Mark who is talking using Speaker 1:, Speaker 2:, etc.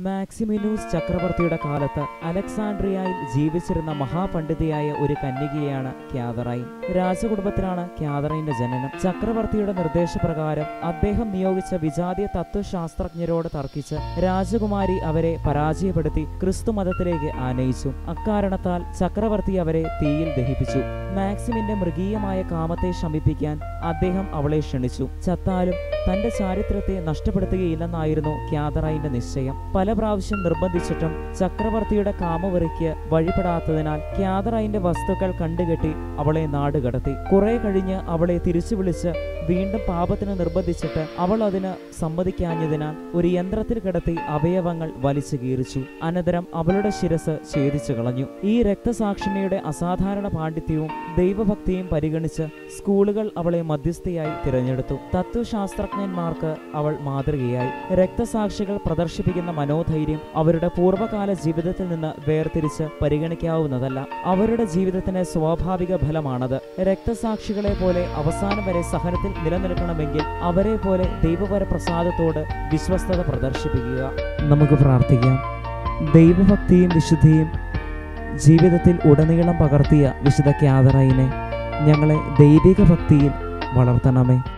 Speaker 1: Maximinus ചക്രവർത്തിയുടെ കാലത്ത് അലക്സാണ്ട്രിയയിൽ ജീവിച്ചിരുന്ന മഹാപണ്ഡിതയായ ഒരു കന്യകയാണ് ക്യാതറൈൻ രാജകുടുംബത്തിലാണ് ക്യാതറൈന്റെ ജനനം ചക്രവർത്തിയുടെ നിർദ്ദേശപ്രകാരം അദ്ദേഹം നിയോഗിച്ച വിജാതീയ തത്വശാസ്ത്രജ്ഞരോട് തർക്കിച്ച് രാജകുമാരി അവരെ പരാജയപ്പെടുത്തി ക്രിസ്തു മതത്തിലേക്ക് ആനയിച്ചു അക്കാരണത്താൽ ചക്രവർത്തി അവരെ തീയിൽ ദഹിപ്പിച്ചു മാക്സിമിന്റെ മൃഗീയമായ കാമത്തെ ശമിപ്പിക്കാൻ അദ്ദേഹം അവളെ ക്ഷണിച്ചു ചത്താലും തന്റെ ചാരിത്രത്തെ നഷ്ടപ്പെടുത്തുകയില്ലെന്നായിരുന്നു ക്യാതറൈന്റെ നിശ്ചയം പല പ്രാവശ്യം നിർബന്ധിച്ചിട്ടും ചക്രവർത്തിയുടെ കാമവെറിക്ക് വഴിപ്പെടാത്തതിനാൽ ക്യാതറൈന്റെ വസ്തുക്കൾ കണ്ടുകെട്ടി അവളെ നാടുകടത്തി കുറെ കഴിഞ്ഞ് അവളെ തിരിച്ചു വിളിച്ച് വീണ്ടും പാപത്തിന് നിർബന്ധിച്ചിട്ട് അവൾ അതിന് സമ്മതിക്കാഞ്ഞതിനാൽ ഒരു യന്ത്രത്തിൽ കിടത്തി അവയവങ്ങൾ വലിച്ചു കീറിച്ചു അനന്തരം അവളുടെ ശിരസ് ഛേദിച്ചു കളഞ്ഞു ഈ രക്തസാക്ഷിണിയുടെ അസാധാരണ പാണ്ഡിത്യവും ദൈവഭക്തിയും പരിഗണിച്ച് സ്കൂളുകൾ അവളെ മധ്യസ്ഥയായി തിരഞ്ഞെടുത്തു തത്വശാസ്ത്രജ്ഞന്മാർക്ക് അവൾ മാതൃകയായി രക്തസാക്ഷികൾ പ്രദർശിപ്പിക്കുന്ന മനോധൈര്യം അവരുടെ പൂർവ്വകാല ജീവിതത്തിൽ നിന്ന് വേർതിരിച്ച് പരിഗണിക്കാവുന്നതല്ല അവരുടെ ജീവിതത്തിന് സ്വാഭാവിക ഫലമാണത് രക്തസാക്ഷികളെ പോലെ അവസാനം വരെ സഹനത്തിൽ നിലനിൽക്കണമെങ്കിൽ അവരെ പോലെ ദൈവപര പ്രസാദത്തോട് വിശ്വസ്തത പ്രദർശിപ്പിക്കുക നമുക്ക് പ്രാർത്ഥിക്കാം ദൈവഭക്തിയും വിശുദ്ധിയും ജീവിതത്തിൽ ഉടനീളം പകർത്തിയ വിശുദ്ധ ക്യാതറയിനെ ഞങ്ങളെ ദൈവിക ഭക്തിയിൽ വളർത്തണമേ